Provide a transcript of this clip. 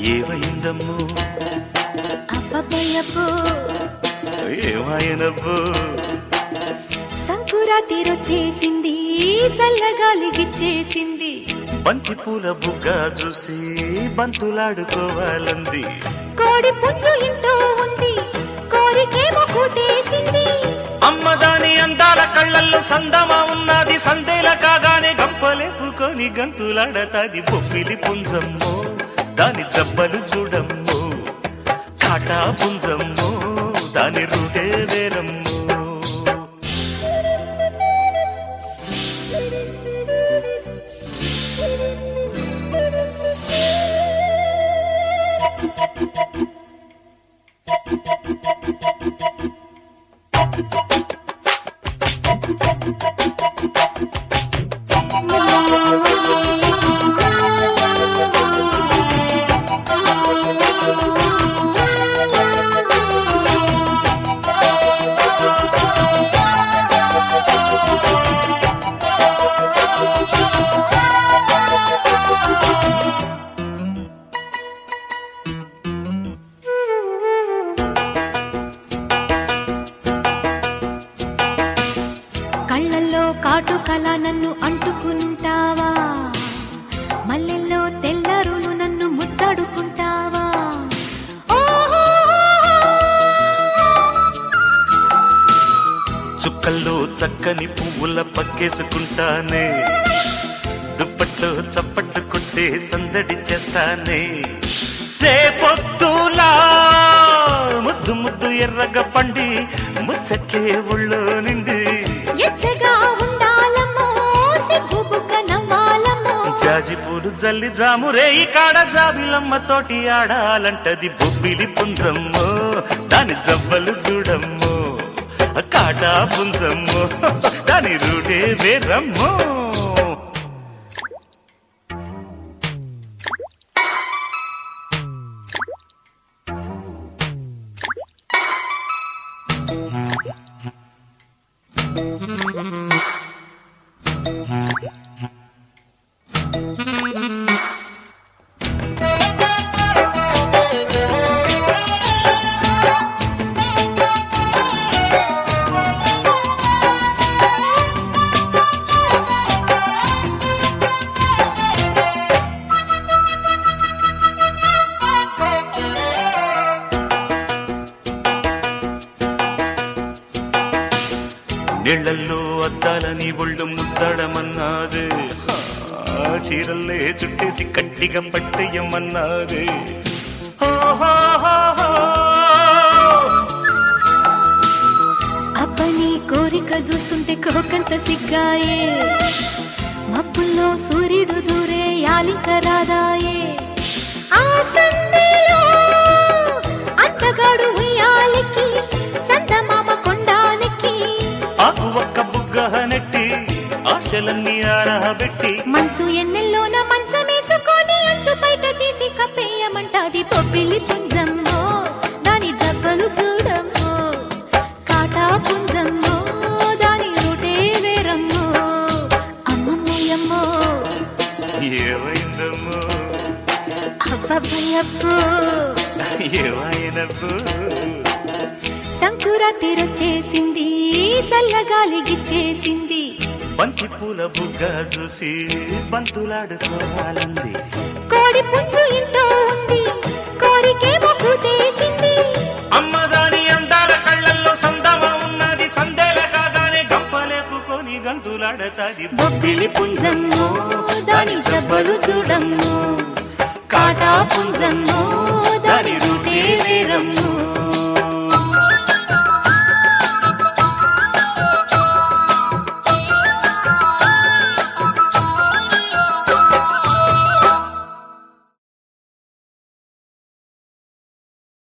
ఏమైందమ్మో అబ్బబ్బయ్యబ్బో ఏమాయనబ్బో సంకురాతి రొచ్చేసింది చల్లగాలి గిచ్చేసింది బంతి పూల బుగ్గ చూసి బంతులాడుకోవాలంది కోడి పుంజు ఇంటో ఉంది కోరికేమో కూతేసింది అమ్మ దాని అందాల కళ్ళల్లో సందమా ఉన్నది సందేల కాగానే గంపలేపుకొని గంతులాడతాది బొప్పిలి పుంజమ్మో దాని జబ్బలు చూడమ్మో కాటా పుంజమ్మో దాని రూటే వేరమ్మో కళ్ళల్లో కాటుకల నన్ను అంటుకుంటావా మల్లెల్లో తెల్లరులు నన్ను ముద్దడుకుంటావా ఓహో చుక్కల్లో చక్కని పువ్వుల పక్కేసుకుంటానే దుప్పట్లో చప్పట్లు కొట్టే సందడి చేస్తానే రేపొద్దులా ముద్దు ముద్దు ఎర్రగ పండి ముచ్చకే ఒళ్ళో నిండి ఎచ్చగా ఉండాలమ్మో సిగ్గుబుగ్గ నవ్వాలమ్మో జాజి పూలు జల్లి జాము రేయి కాడ జాబిలమ్మ తోటి ఆడాలంటది బొబ్బిలి పుంజమ్మో దాని జవ్వలు చూడమ్మో కాటా పుంజమ్మో దాని రూటే వేరమ్మో నీళ్లల్లో అద్దాలని ఒళ్ళు ముద్దడమన్నాదే ఆ చీరల్లే చుట్టేసి కట్టిగా పట్టేయమన్నాదే ఓహోహోహో. అబ్బని కోరిక చూస్తుంటే కోకంత సిగ్గాయే మబ్బుల్లో సూర్యుడు దూరే యాలిక రాదాయే ఆ సందేలో అంతగాడు ఉయ్యాలికి చందమామ కొండానికి ఆకు ఒక్క బుగ్గ నెట్టి ఆశలన్నీ ఆరబెట్టి మంచు ఎన్నెల్లోన మంచమేసుకొని అంచు బయట తీసి కప్పేయమంటాది పొప్పిలి పుంజమ్మో దాని దెబ్బలు చూడమ్మో కాటా పుంజమ్మో దాని రూటే వేరమ్మో అమ్మమ్మయ్యమ్మో ఏమైందమ్మో అబ్బబ్బయ్యబ్బో ఏమైనబ్బో సంకురాతి రొచ్చేసింది చల్లగాలి గిచ్చేసింది బంతి పూల బుగ్గ చూసి బంతులాడుకోవాలంది కోడి పుంజు ఇంట్లో ఉంది కోరికేమో కూతేసింది అమ్మదాని అందాల కళ్ళల్లో సందమ ఉన్నది సందేల కాగానే గంపలేపుకొని గంతులాడతాది బొబ్బిలి పుంజమ్మో దాని జబ్బలు చూడమ్మో కాటా పుంజమ్మో దాని రూటే వేరమ్మో